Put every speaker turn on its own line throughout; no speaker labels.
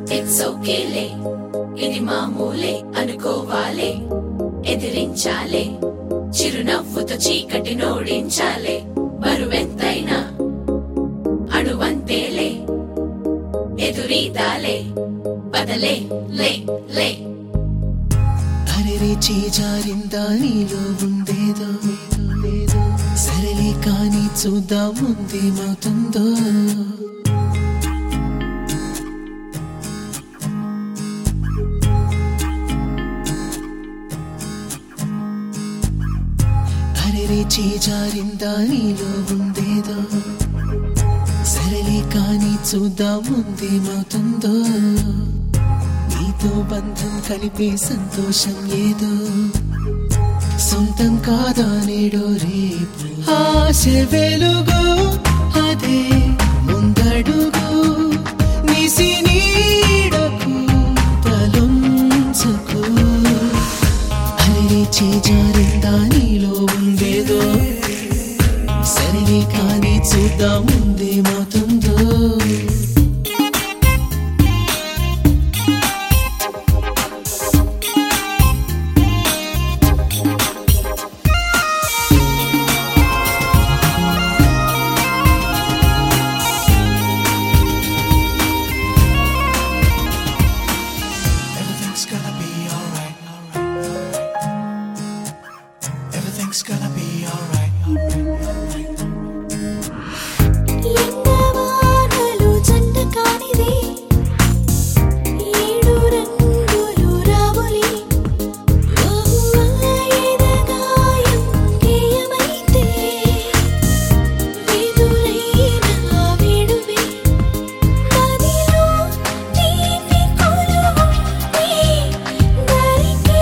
It's ఓకేలే ఇది మామూలే అనుకోవాలే ఎదిరించాలే చిరునవ్వుతో చీకటి నోడించాలే బరువెంతైనా అణువంతేలే ఎదురీదాలే బదలే లే లే
అరెరే చేజారిందా నీలో ఉందేదో సరేలే కానీ చూద్దాం ముందేమవుతుందో అరెరే చేజారిందా నీలో ఉందేదో సరేలే కానీ చూద్దాం ముందేమవుతుందో నీతో బంధం కలిపే సంతోషం ఏదో సొంతం కాదా నేడో రేపు ఆశ వెలుగు అదే ముందడుగు నిసి నీడకు తలుంచుకు అరే చేజారిందా నీలో ఉండేదో సరే కానీ చూద్దాం ముందేమవుతుందో
Everything's gonna be alright. Everything's gonna be alright.
ఎండవానలు జంట కానిది ఏడు రంగులు రావులి బహువల్ల ఎదగాయం గేయమైతే వెదురైన వేడువే మదిలో తీపి కొలువుంటే దరికే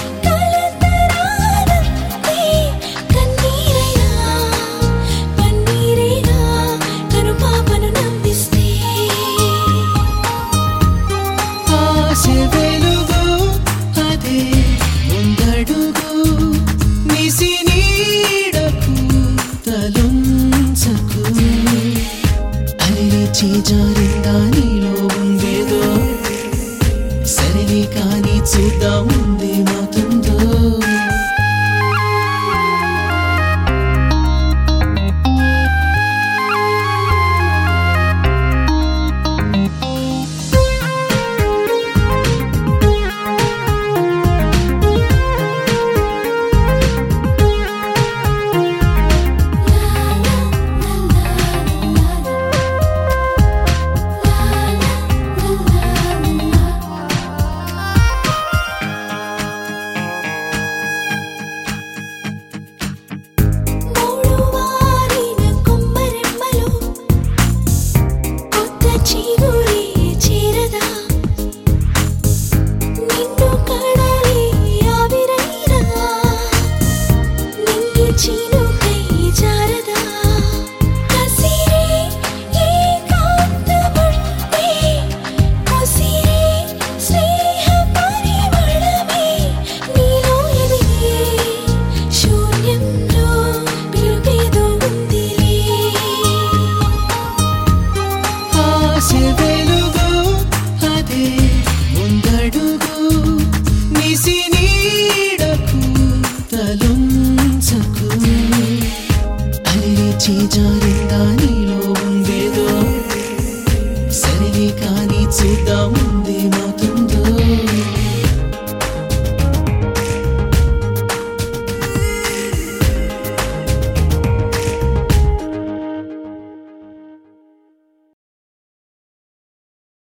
కలతరాలంతే కన్నీరైనా పన్నీరైనా కను పాపను నవ్విస్తే
ఆశ వెలుగు అదే ముందడుగు నిసి నీడకు తలుంచకు అరే చేజారిందా నీలో ఉండేదో సరే కానీ చూద్దాం ముందేమవుతుందో
మూడు వారిన కొమ్మరెమ్మలు కొత్త చిగురి చేరదా నిన్ను కడలి ఆవిరైనా నింగి చినుకై జారదా కసిరే ఏకాంతమంటే కసిరే స్నేహ పరిమళమే నీలో ఎదిగే శూన్యంలో పిలుపేదో ఉందిలే
ఆశ వెలుగు అదే ముందడుగు నిసి నీడకు తలుంచకు అరే చేజారి